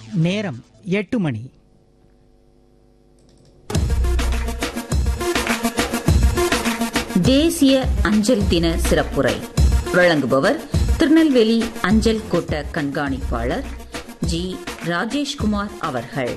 நேரம் எட்டு மணி தேசிய அஞ்சல் தின சிறப்புரை வழங்குபவர் திருநெல்வேலி அஞ்சல் கோட்ட கண்காணிப்பாளர் ஜி ராஜேஷ்குமார் அவர்கள்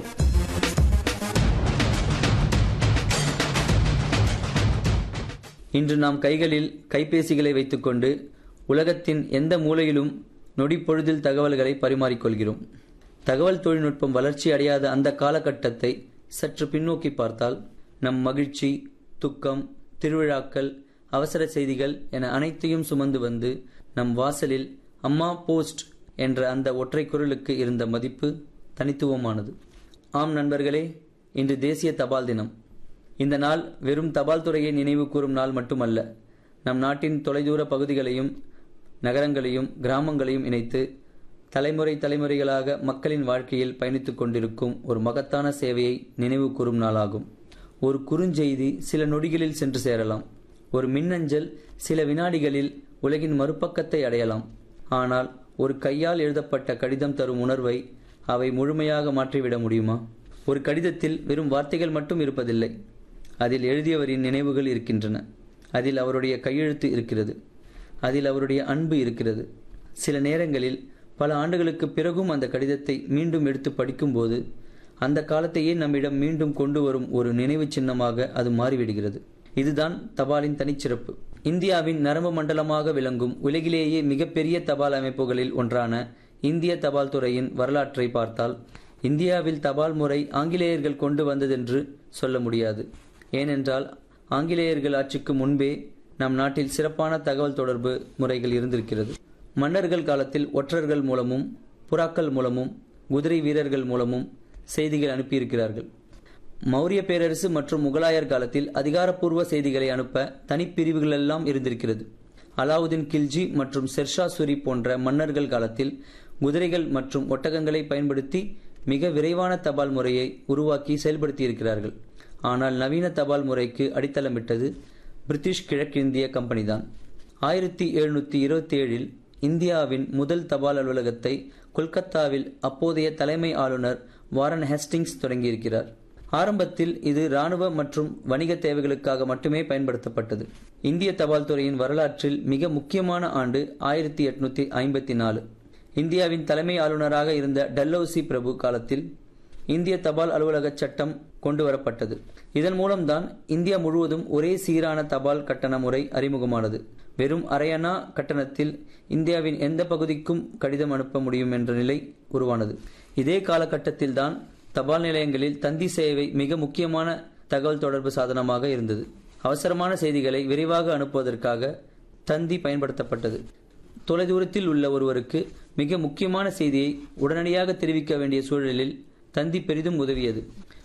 இன்று நாம் கைகளில் கைபேசிகளை வைத்துக்கொண்டு உலகத்தின் எந்த மூலையிலும் நொடிப்பொழுதில் தகவல்களை பரிமாறிக்கொள்கிறோம் தகவல் தொழில்நுட்பம் வளர்ச்சி அடையாத அந்த காலகட்டத்தை சற்று பின்னோக்கி பார்த்தால் நம் மகிழ்ச்சி துக்கம் திருவிழாக்கள் அவசர செய்திகள் என அனைத்தையும் சுமந்து வந்து நம் வாசலில் அம்மா போஸ்ட் என்ற அந்த ஒற்றை குரலுக்கு இருந்த மதிப்பு தனித்துவமானது ஆம் நண்பர்களே இன்று தேசிய தபால் தினம் இந்த நாள் வெறும் தபால் துறையை நினைவு கூறும் நாள் மட்டுமல்ல நம் நாட்டின் தொலைதூர பகுதிகளையும் நகரங்களையும் கிராமங்களையும் இணைத்து தலைமுறை தலைமுறைகளாக மக்களின் வாழ்க்கையில் பயணித்துக் கொண்டிருக்கும் ஒரு மகத்தான சேவையை நினைவு கூறும் நாளாகும் ஒரு குறுஞ்செய்தி சில நொடிகளில் சென்று சேரலாம் ஒரு மின்னஞ்சல் சில வினாடிகளில் உலகின் மறுபக்கத்தை அடையலாம் ஆனால் ஒரு கையால் எழுதப்பட்ட கடிதம் தரும் உணர்வை அவை முழுமையாக மாற்றிவிட முடியுமா ஒரு கடிதத்தில் வெறும் வார்த்தைகள் மட்டும் இருப்பதில்லை அதில் எழுதியவரின் நினைவுகள் இருக்கின்றன அதில் அவருடைய கையெழுத்து இருக்கிறது அதில் அவருடைய அன்பு இருக்கிறது சில நேரங்களில் பல ஆண்டுகளுக்கு பிறகும் அந்த கடிதத்தை மீண்டும் எடுத்து படிக்கும்போது அந்த காலத்தையே நம்மிடம் மீண்டும் கொண்டு வரும் ஒரு நினைவு சின்னமாக அது மாறிவிடுகிறது இதுதான் தபாலின் தனிச்சிறப்பு இந்தியாவின் நரம்பு மண்டலமாக விளங்கும் உலகிலேயே மிகப்பெரிய தபால் அமைப்புகளில் ஒன்றான இந்திய தபால் துறையின் வரலாற்றை பார்த்தால் இந்தியாவில் தபால் முறை ஆங்கிலேயர்கள் கொண்டு வந்ததென்று சொல்ல முடியாது ஏனென்றால் ஆங்கிலேயர்கள் ஆட்சிக்கு முன்பே நம் நாட்டில் சிறப்பான தகவல் தொடர்பு முறைகள் இருந்திருக்கிறது மன்னர்கள் காலத்தில் ஒற்றர்கள் மூலமும் புறாக்கள் மூலமும் குதிரை வீரர்கள் மூலமும் செய்திகள் அனுப்பியிருக்கிறார்கள் மௌரிய பேரரசு மற்றும் முகலாயர் காலத்தில் அதிகாரப்பூர்வ செய்திகளை அனுப்ப தனிப்பிரிவுகளெல்லாம் இருந்திருக்கிறது அலாவுதீன் கில்ஜி மற்றும் ஷெர்ஷா சூரி போன்ற மன்னர்கள் காலத்தில் குதிரைகள் மற்றும் ஒட்டகங்களை பயன்படுத்தி மிக விரைவான தபால் முறையை உருவாக்கி செயல்படுத்தியிருக்கிறார்கள் ஆனால் நவீன தபால் முறைக்கு அடித்தளமிட்டது பிரிட்டிஷ் கிழக்கிந்திய கம்பெனிதான் ஆயிரத்தி எழுநூற்றி இருபத்தி ஏழில் இந்தியாவின் முதல் தபால் அலுவலகத்தை கொல்கத்தாவில் அப்போதைய தலைமை ஆளுநர் வாரன் ஹேஸ்டிங்ஸ் தொடங்கியிருக்கிறார் ஆரம்பத்தில் இது இராணுவ மற்றும் வணிக தேவைகளுக்காக மட்டுமே பயன்படுத்தப்பட்டது இந்திய தபால் துறையின் வரலாற்றில் மிக முக்கியமான ஆண்டு ஆயிரத்தி எட்நூத்தி ஐம்பத்தி நாலு இந்தியாவின் தலைமை ஆளுநராக இருந்த டல்லௌசி பிரபு காலத்தில் இந்திய தபால் அலுவலக சட்டம் கொண்டு வரப்பட்டது இதன் மூலம்தான் இந்தியா முழுவதும் ஒரே சீரான தபால் கட்டண முறை அறிமுகமானது வெறும் அரையணா கட்டணத்தில் இந்தியாவின் எந்த பகுதிக்கும் கடிதம் அனுப்ப முடியும் என்ற நிலை உருவானது இதே காலகட்டத்தில்தான் தபால் நிலையங்களில் தந்தி சேவை மிக முக்கியமான தகவல் தொடர்பு சாதனமாக இருந்தது அவசரமான செய்திகளை விரைவாக அனுப்புவதற்காக தந்தி பயன்படுத்தப்பட்டது தொலைதூரத்தில் உள்ள ஒருவருக்கு மிக முக்கியமான செய்தியை உடனடியாக தெரிவிக்க வேண்டிய சூழலில் தந்தி பெரிதும் உதவியது